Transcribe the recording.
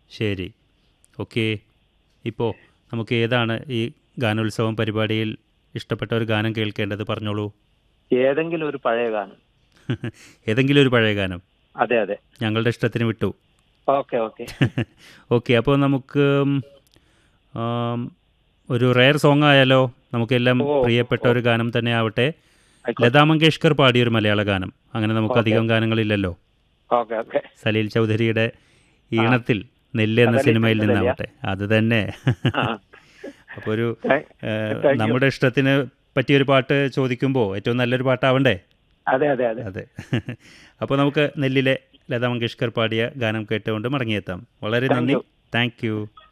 ശരി ഓക്കെ ഇപ്പോൾ നമുക്ക് ഏതാണ് ഈ ഗാനോത്സവം പരിപാടിയിൽ ഇഷ്ടപ്പെട്ട ഒരു ഗാനം കേൾക്കേണ്ടത് പറഞ്ഞോളൂ ഏതെങ്കിലും ഒരു പഴയ ഗാനം ഏതെങ്കിലും ഒരു പഴയ ഗാനം അതെ അതെ ഞങ്ങളുടെ ഇഷ്ടത്തിന് വിട്ടു ഓക്കെ ഓക്കെ ഓക്കെ അപ്പോൾ നമുക്ക് ഉം, ആം, ഒരു റെയർ സോങ് ആയാലോ നമുക്കെല്ലാം ഓ, പ്രിയപ്പെട്ട ഓ. ഒരു ഗാനം തന്നെ ആവട്ടെ ആയിക്കോട്ടെ. ലതാ മങ്കേഷ്കർ പാടിയൊരു മലയാള ഗാനം അങ്ങനെ നമുക്ക് ഓക്കെ. അധികം ഗാനങ്ങളില്ലല്ലോ ഓക്കെ ഓക്കെ സലീൽ ചൗധരിയുടെ ഈണത്തിൽ നെല്ല് എന്ന അതല്ലേ സിനിമയിൽ ഇഷ്ടം നിന്നാവട്ടെ അത് തന്നെ ആ. അപ്പോൾ ഒരു Thank- ഏഹ്, Thank you. നമ്മുടെ ഇഷ്ടത്തിന് പറ്റിയൊരു പാട്ട് ചോദിക്കുമ്പോൾ ഏറ്റവും നല്ലൊരു പാട്ടാവണ്ടേ അതെ അതെ അതെ അതെ അപ്പോൾ നമുക്ക് നെല്ലിലെ ലതാ മങ്കേഷ്കർ പാടിയ ഗാനം കേട്ടുകൊണ്ട് മടങ്ങിയെത്താം വളരെ Thank നന്ദി you. Thank you